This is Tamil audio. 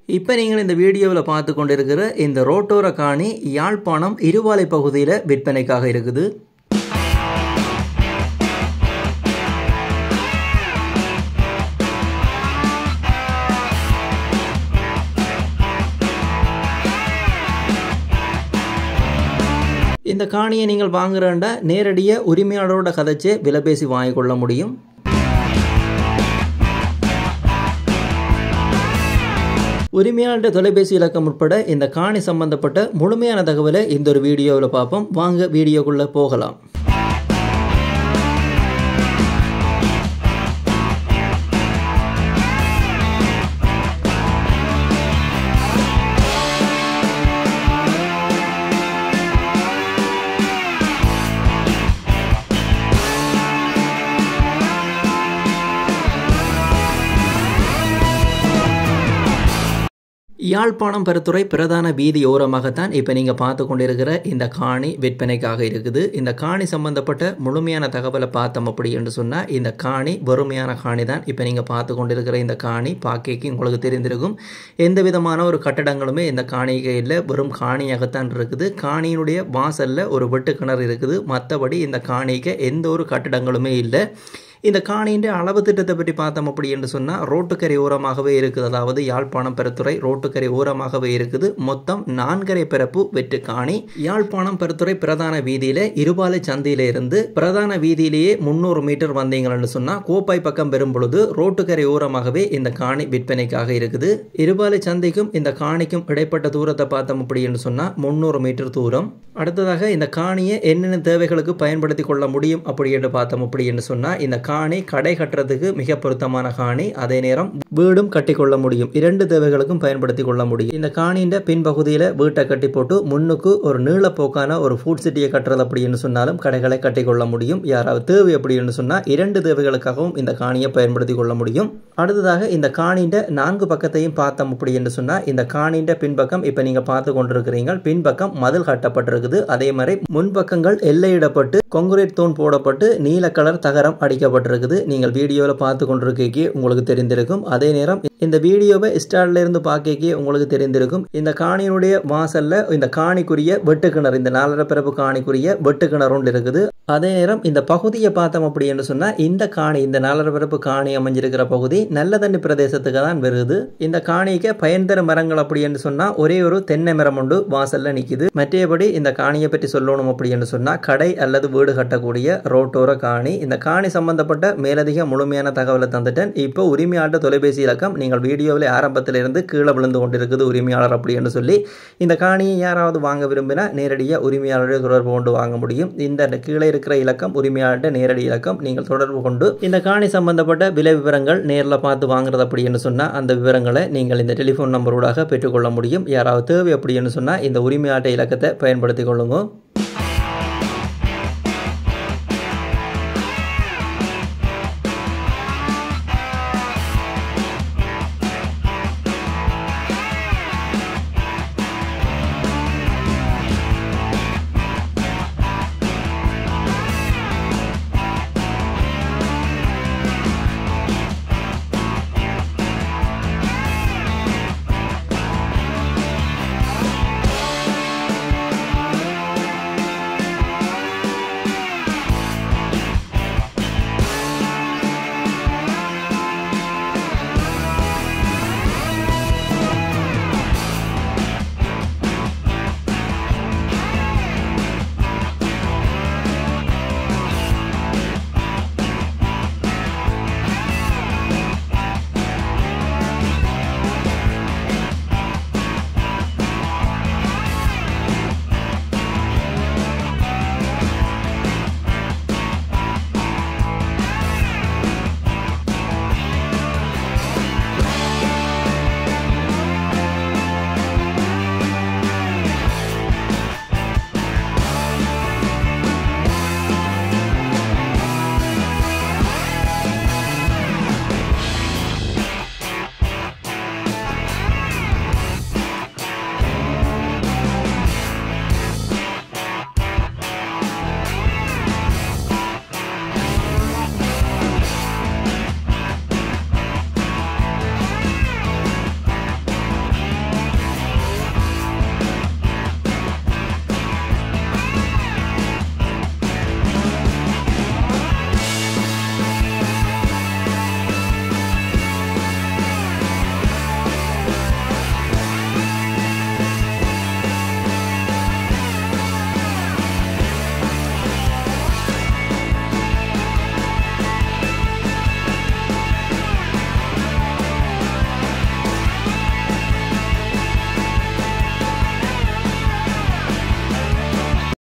இப்போ நீங்கள் இந்த வீடியோவில் பார்த்து கொண்டிருக்கிற இந்த ரோட்டோர காணி யாழ்ப்பாணம் இருவாலை பகுதியில் விற்பனைக்காக இருக்குது இந்த காணியை நீங்கள் வாங்குறேன்டா நேரடியாக உரிமையாளரோட கதைச்சே விலை பேசி வாங்கிக்கொள்ள முடியும் உரிமையாளர் தொலைபேசி இலக்கம் உட்பட இந்த காணி சம்பந்தப்பட்ட முழுமையான தகவலை இந்த ஒரு வீடியோவில் பார்ப்போம் வாங்க வீடியோக்குள்ளே போகலாம் யாழ்ப்பாணம் பெருத்துறை பிரதான வீதி ஓரமாகத்தான் இப்போ நீங்கள் பார்த்து கொண்டிருக்கிற இந்த காணி விற்பனைக்காக இருக்குது இந்த காணி சம்பந்தப்பட்ட முழுமையான தகவலை பார்த்தோம் அப்படி என்று சொன்னால் இந்த காணி வறுமையான காணி தான் இப்போ நீங்கள் பார்த்து கொண்டிருக்கிற இந்த காணி பாக்கைக்கு உங்களுக்கு தெரிந்திருக்கும் எந்த விதமான ஒரு கட்டடங்களுமே இந்த காணிக்கு இல்லை வெறும் காணியாகத்தான் இருக்குது காணியினுடைய வாசலில் ஒரு வெட்டுக்கிணறு இருக்குது மற்றபடி இந்த காணிக்கு எந்த ஒரு கட்டடங்களுமே இல்லை இந்த காணியின் அளவு திட்டத்தை பற்றி பார்த்தோம் அப்படி என்று சொன்னால் ரோட்டுக்கரை ஓரமாகவே இருக்குது அதாவது யாழ்ப்பாணம் பெருத்துறை ரோட்டுக்கரை ஓரமாகவே இருக்குது மொத்தம் நான்கரை பிறப்பு வெற்று காணி யாழ்ப்பாணம் பெருத்துறை பிரதான வீதியில இருபாலை சந்தையில இருந்து பிரதான வீதியிலேயே முந்நூறு மீட்டர் வந்தீங்கன்னு சொன்னால் கோப்பாய் பக்கம் பெறும் பொழுது ரோட்டுக்கரை ஓரமாகவே இந்த காணி விற்பனைக்காக இருக்குது இருபாலை சந்தைக்கும் இந்த காணிக்கும் இடைப்பட்ட தூரத்தை பார்த்தோம் அப்படி என்று சொன்னால் முந்நூறு மீட்டர் தூரம் அடுத்ததாக இந்த காணியை என்னென்ன தேவைகளுக்கு பயன்படுத்தி கொள்ள முடியும் அப்படி என்று பார்த்தோம் அப்படி என்று சொன்னால் இந்த காணி கடை கட்டுறதுக்கு மிக பொருத்தமான காணி அதே நேரம் வீடும் கட்டிக்கொள்ள முடியும் இரண்டு தேவைகளுக்கும் பயன்படுத்தி கொள்ள முடியும் இந்த காணியின் பின்பகுதியில் வீட்டை கட்டி போட்டு முன்னுக்கு ஒரு நீளப்போக்கான ஒரு ஃபுட் சிட்டியை கட்டுறது அப்படின்னு சொன்னாலும் கடைகளை கட்டிக்கொள்ள முடியும் யாராவது தேவை அப்படின்னு சொன்னால் இரண்டு தேவைகளுக்காகவும் இந்த காணியை பயன்படுத்தி கொள்ள முடியும் அடுத்ததாக இந்த காணியின் நான்கு பக்கத்தையும் பார்த்தோம் அப்படி என்று சொன்னால் இந்த காணியின் பின்பக்கம் இப்போ நீங்கள் பார்த்து கொண்டிருக்கிறீங்க பின்பக்கம் மதில் கட்டப்பட்டிருக்குது அதே மாதிரி முன்பக்கங்கள் எல்லையிடப்பட்டு கொங்குரேட் தூண் போடப்பட்டு நீல கலர் தகரம் அடிக்கப்பட்டிருக்குது நீங்கள் வீடியோவில் பார்த்து கொண்டிருக்கே உங்களுக்கு தெரிந்திருக்கும் அதே நேரம் இந்த வீடியோவை ஸ்டார்ட்ல இருந்து பார்க்கே உங்களுக்கு தெரிந்திருக்கும் இந்த காணியினுடைய வாசல்ல இந்த காணிக்குரிய வெட்டுக்கிணறு இந்த நாலரை பிறப்பு காணிக்குரிய வெட்டுக்கிணறு ஒன்று இருக்குது அதே நேரம் இந்த பகுதியை பார்த்தோம் அப்படி என்று சொன்னா இந்த காணி இந்த நாலரை பிறப்பு காணி அமைஞ்சிருக்கிற பகுதி நல்ல தண்ணி பிரதேசத்துக்கு தான் வருது இந்த காணிக்கு பயன் தரும் மரங்கள் அப்படி என்று சொன்னா ஒரே ஒரு தென்னை மரம் உண்டு வாசல்ல நிக்குது மற்றபடி இந்த காணியை பற்றி சொல்லணும் அப்படி என்று சொன்னா கடை அல்லது வீடு கட்டக்கூடிய ரோட்டோர காணி இந்த காணி சம்பந்தப்பட்ட மேலதிக முழுமையான தகவலை தந்துட்டேன் இப்போ உரிமையாளர் தொலைபேசி இலக்கம் நீங்கள் வீடியோவில் ஆரம்பத்தில் இருந்து கீழே விழுந்து கொண்டிருக்குது உரிமையாளர் அப்படி என்று சொல்லி இந்த காணியை யாராவது வாங்க விரும்பினா நேரடியாக உரிமையாளரை தொடர்பு கொண்டு வாங்க முடியும் இந்த கீழே இருக்கிற இலக்கம் உரிமையாளர்கிட்ட நேரடி இலக்கம் நீங்கள் தொடர்பு கொண்டு இந்த காணி சம்பந்தப்பட்ட விலை விவரங்கள் நேரில் பார்த்து வாங்குறது அப்படின்னு சொன்னால் அந்த விவரங்களை நீங்கள் இந்த டெலிஃபோன் நம்பரோடாக பெற்றுக்கொள்ள முடியும் யாராவது தேவை அப்படின்னு சொன்னால் இந்த உரிமையாட்ட இலக்கத்தை பயன்படுத்தி கொள்ளுங்க